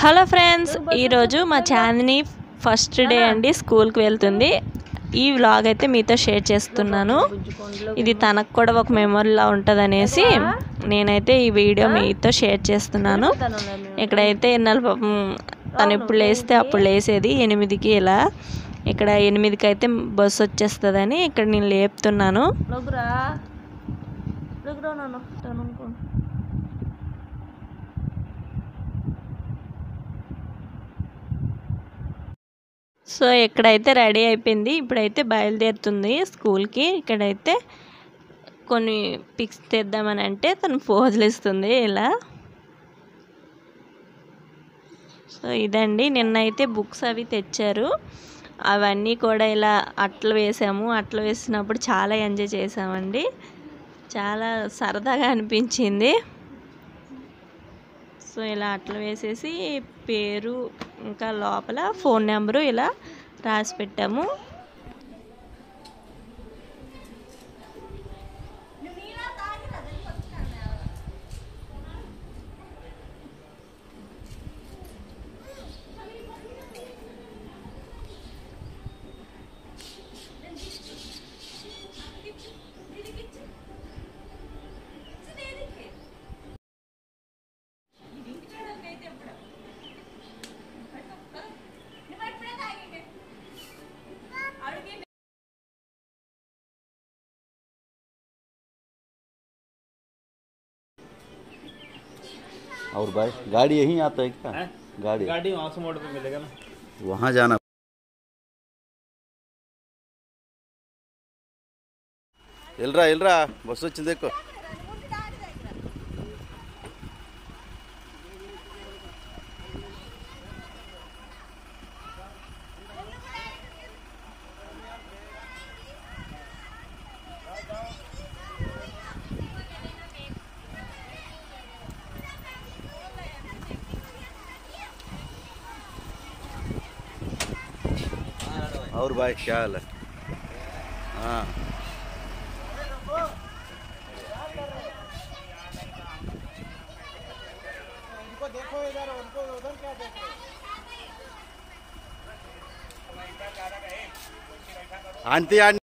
Hello friends ఈరోజు మా Chandini first day అండి స్కూల్కి వెళ్తుంది ఈ వ్లాగ్ అయితే మీతో షేర్ చేస్తున్నాను ఇది తనకు కూడా ఒక మెమొరీలా ఉంటుంది అనేసి నేనైతే ఈ వీడియో మీతో షేర్ చేస్తున్నాను ఇక్కడైతే ఇన్నాళ్ళు పాపం తను ఎప్పుడు లేస్తే అప్పుడు లేసేది ఎనిమిదికి ఇలా ఇక్కడ ఎనిమిదికి అయితే బస్సు వచ్చేస్తుందని ఇక్కడ నేను లేపుతున్నాను లోగురా లోగురా నాన్న తను అనుకో సో ఇక్కడైతే రెడీ అయిపోయింది ఇప్పుడైతే బయలుదేరుతుంది స్కూల్కి ఇక్కడైతే కొన్ని పిక్స్ తెద్దామని అంటే తను పోజులు ఇస్తుంది ఇలా సో ఇదండి నిన్నైతే బుక్స్ అవి తెచ్చారు అవన్నీ కూడా ఇలా అట్లు వేసాము అట్లు వేసినప్పుడు చాలా ఎంజాయ్ చేసామండి చాలా సరదాగా అనిపించింది సో ఇలా అట్లు వేసేసి పేరు ఇంకా లోపల ఫోన్ నెంబరు ఇలా రాసి పెట్టాము और भाई गाड़ी यहीं आता है क्या हैं? गाड़ी गाड़ी वहाँ से मोड़ पे मिलेगा ना वहाँ जाना వెళ్ళరా వెళ్ళరా బస్సు వచ్చింది ఎక్కువ और भाई क्या हाल है हाँ आंटी आंटी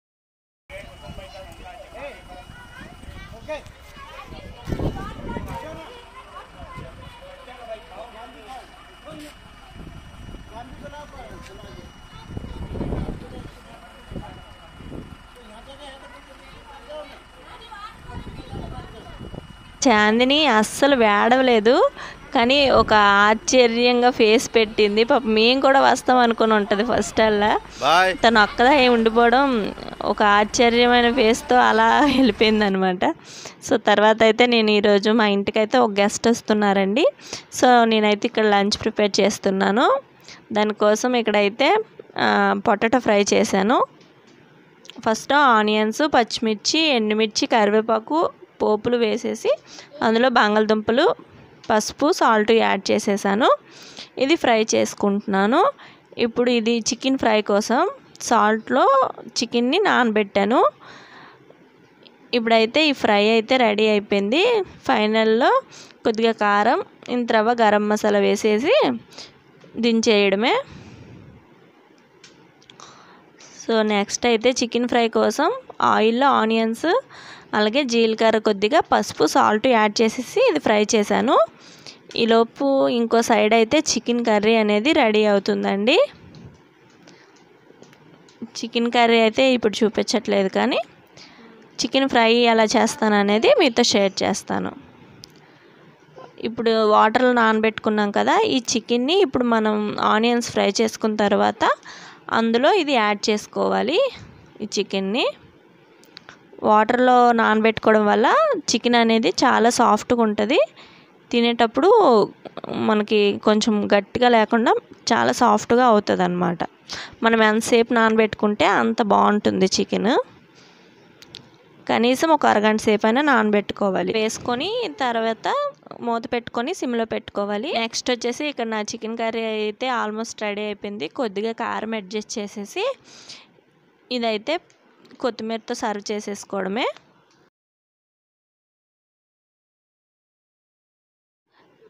చాందిని అస్సలు వేడవలేదు కానీ ఒక ఆశ్చర్యంగా ఫేస్ పెట్టింది పాప మేము కూడా వస్తాం అనుకుని ఉంటుంది ఫస్ట్ అలా బాయ్ తను ఒక్కదా ఉండిపోవడం ఒక ఆశ్చర్యమైన ఫేస్తో అలా వెళ్ళిపోయింది అనమాట సో తర్వాత అయితే నేను ఈరోజు మా ఇంటికి అయితే ఒక గెస్ట్ వస్తున్నారండి సో నేనైతే ఇక్కడ లంచ్ ప్రిపేర్ చేస్తున్నాను దానికోసం ఇక్కడైతే పొటాటో ఫ్రై చేశాను ఫస్ట్ ఆనియన్స్ పచ్చిమిర్చి ఎండుమిర్చి కరివేపాకు పోపులు వేసేసి అందులో బంగాళదుంపలు పసుపు సాల్ట్ యాడ్ చేసేసాను ఇది ఫ్రై చేసుకుంటున్నాను ఇప్పుడు ఇది చికెన్ ఫ్రై కోసం సాల్ట్లో చికెన్ని నానబెట్టాను ఇప్పుడైతే ఈ ఫ్రై అయితే రెడీ అయిపోయింది ఫైనల్లో కొద్దిగా కారం ఇంత రవ్వ గరం మసాలా వేసేసి దించేయడమే సో నెక్స్ట్ అయితే చికెన్ ఫ్రై కోసం ఆయిల్లో ఆనియన్స్ అలాగే జీలకర్ర కొద్దిగా పసుపు సాల్ట్ యాడ్ చేసేసి ఇది ఫ్రై చేశాను ఈలోపు ఇంకో సైడ్ అయితే చికెన్ కర్రీ అనేది రెడీ అవుతుందండి చికెన్ కర్రీ అయితే ఇప్పుడు చూపించట్లేదు కానీ చికెన్ ఫ్రై ఎలా చేస్తాను అనేది మీతో షేర్ చేస్తాను ఇప్పుడు వాటర్లో నానబెట్టుకున్నాం కదా ఈ చికెన్ని ఇప్పుడు మనం ఆనియన్స్ ఫ్రై చేసుకున్న తర్వాత అందులో ఇది యాడ్ చేసుకోవాలి ఈ చికెన్ని వాటర్లో నానబెట్టుకోవడం వల్ల చికెన్ అనేది చాలా సాఫ్ట్గా ఉంటుంది తినేటప్పుడు మనకి కొంచెం గట్టిగా లేకుండా చాలా సాఫ్ట్గా అవుతుంది అనమాట మనం ఎంతసేపు నానబెట్టుకుంటే అంత బాగుంటుంది చికెన్ కనీసం ఒక అరగంట సేపు అయినా నానబెట్టుకోవాలి వేసుకొని తర్వాత మూత పెట్టుకొని సిమ్లో పెట్టుకోవాలి నెక్స్ట్ వచ్చేసి ఇక్కడ నా చికెన్ కర్రీ అయితే ఆల్మోస్ట్ రెడీ అయిపోయింది కొద్దిగా కారం అడ్జస్ట్ చేసేసి ఇదైతే కొత్తిమీరతో సర్వ్ చేసేసుకోవడమే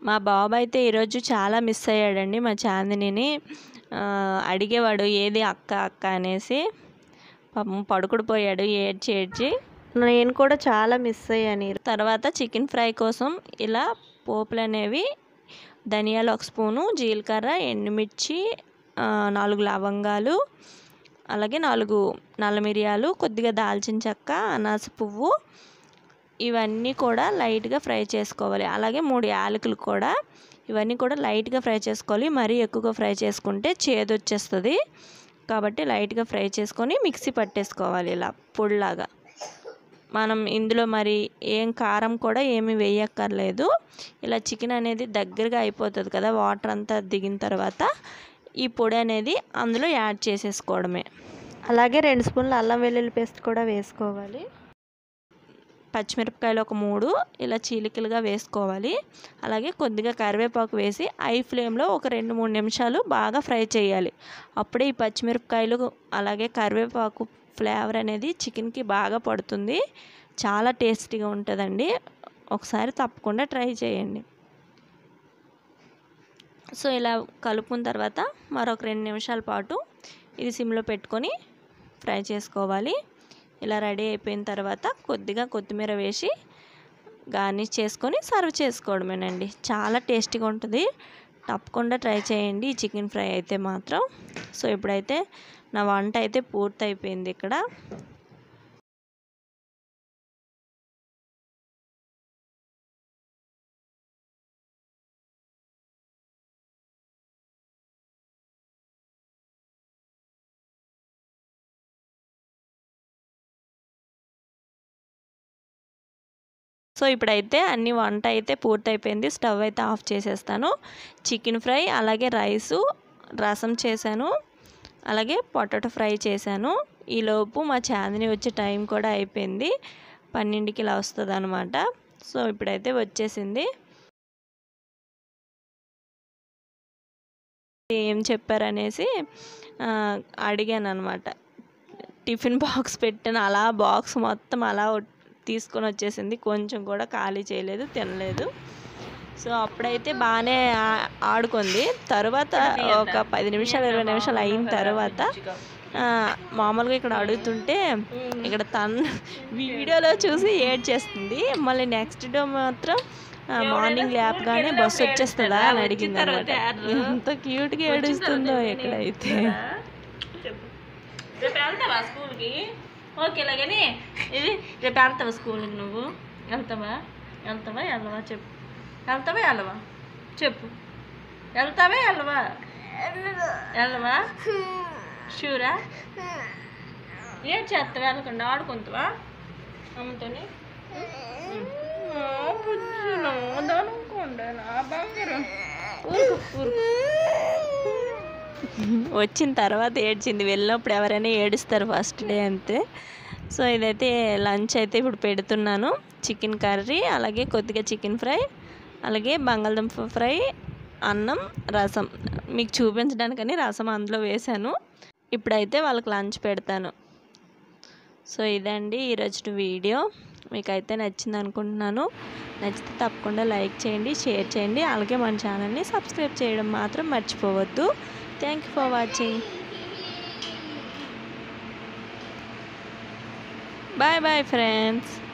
మా బాబు అయితే ఈరోజు చాలా మిస్ అయ్యాడండి మా చాందినిని ఆ, అడిగేవాడు ఏది అక్క అక్క అనేసి పాపం పడుకుడు పోయాడు ఏడ్చి ఏడ్చి నేను కూడా చాలా మిస్ అయ్యాను ఈ- తర్వాత చికెన్ ఫ్రై కోసం ఇలా పోపులు అనేవి ధనియాలు ఒక స్పూను జీలకర్ర ఎండుమిర్చి ఆ, నాలుగు లవంగాలు అలాగే నాలుగు నల్ల మిరియాలు కొద్దిగా దాల్చిన చెక్క అనాస పువ్వు ఇవన్నీ కూడా లైట్గా ఫ్రై చేసుకోవాలి అలాగే మూడు యాలకులు కూడా ఇవన్నీ కూడా లైట్గా ఫ్రై చేసుకోవాలి మరీ ఎక్కువగా ఫ్రై చేసుకుంటే చేదు వచ్చేస్తుంది కాబట్టి లైట్గా ఫ్రై చేసుకొని మిక్సీ పట్టేసుకోవాలి ఇలా పొడిలాగా మనం ఇందులో మరి ఏం కారం కూడా ఏమి వేయక్కర్లేదు ఇలా చికెన్ అనేది దగ్గరగా అయిపోతుంది కదా వాటర్ అంతా దిగిన తర్వాత ఈ పొడి అనేది అందులో యాడ్ చేసేసుకోవడమే అలాగే రెండు స్పూన్లు అల్లం వెల్లుల్లి పేస్ట్ కూడా వేసుకోవాలి పచ్చిమిరపకాయలు ఒక మూడు ఇలా చీలికలుగా వేసుకోవాలి అలాగే కొద్దిగా కరివేపాకు వేసి ఐ ఫ్లేమ్లో ఒక రెండు మూడు నిమిషాలు బాగా ఫ్రై చేయాలి అప్పుడే ఈ పచ్చిమిరపకాయలు అలాగే కరివేపాకు ఫ్లేవర్ అనేది చికెన్కి బాగా పడుతుంది చాలా టేస్టీగా ఉంటుందండి ఒకసారి తప్పకుండా ట్రై చేయండి సో ఇలా కలుపుకున్న తర్వాత మరొక రెండు నిమిషాల పాటు ఇది సిమ్లో పెట్టుకొని ఫ్రై చేసుకోవాలి ఇలా రెడీ అయిపోయిన తర్వాత కొద్దిగా కొత్తిమీర వేసి గార్నిష్ చేసుకొని సర్వ్ చేసుకోవడమేనండి చాలా టేస్టీగా ఉంటుంది తప్పకుండా ట్రై చేయండి ఈ చికెన్ ఫ్రై అయితే మాత్రం సో ఇప్పుడైతే నా వంట అయితే పూర్తి అయిపోయింది ఇక్కడ సో ఇప్పుడైతే అన్ని వంట అయితే పూర్తయిపోయింది స్టవ్ అయితే ఆఫ్ చేసేస్తాను చికెన్ ఫ్రై అలాగే రైసు రసం చేశాను అలాగే పొటాటో ఫ్రై చేశాను ఈలోపు మా చాందిని వచ్చే టైం కూడా అయిపోయింది పన్నెండుకి ఇలా వస్తుంది అనమాట సో ఇప్పుడైతే వచ్చేసింది ఏం చెప్పారనేసి ఆ, అడిగాను అనమాట టిఫిన్ బాక్స్ పెట్టాను అలా బాక్స్ మొత్తం అలా ఒట్- తీసుకొని వచ్చేసింది కొంచెం కూడా ఖాళీ చేయలేదు తినలేదు సో అప్పుడైతే బాగానే ఆ- ఆడుకుంది తర్వాత ఒక పది నిమిషాలు ఇరవై నిమిషాలు అయిన తర్వాత ఆ, మామూలుగా ఇక్కడ అడుగుతుంటే ఇక్కడ తను వీడియోలో చూసి ఏడ్ చేస్తుంది మళ్ళీ నెక్స్ట్ డే మాత్రం మార్నింగ్ లేపగానే బస్సు వచ్చేస్తుందా అని అడిగింది అనమాట ఎంత క్యూట్గా ఏడుస్తుందో ఎక్కడైతే రేపు వెళ్తావా స్కూల్కి ఓకేలా కానీ ఇది రేపు వెళ్తావా స్కూల్కి నువ్వు వెళ్తావా వెళ్తావా వెళ్ళవా చెప్పు వెళ్తావా వెళ్ళవా చెప్పు వెళ్తావా వెళ్ళవా వెళ్ళవా షూరా ఏం చేస్తావా వెళ్ళకుండా ఆడుకుంటావా అమ్మతోని వచ్చిన తర్వాత ఏడ్చింది వెళ్ళినప్పుడు ఎవరైనా ఏడుస్తారు ఫస్ట్ డే అంతే సో ఇదైతే లంచ్ అయితే ఇప్పుడు పెడుతున్నాను చికెన్ కర్రీ అలాగే కొద్దిగా చికెన్ ఫ్రై అలాగే బంగాళదుంప ఫ్రై అన్నం రసం మీకు చూపించడానికని రసం అందులో వేశాను ఇప్పుడైతే వాళ్ళకి లంచ్ పెడతాను సో ఇదండి ఈరోజు వీడియో మీకైతే నచ్చింది అనుకుంటున్నాను నచ్చితే తప్పకుండా లైక్ చేయండి షేర్ చేయండి అలాగే మన ఛానల్ని సబ్స్క్రైబ్ చేయడం మాత్రం మర్చిపోవద్దు thank you for watching bye bye friends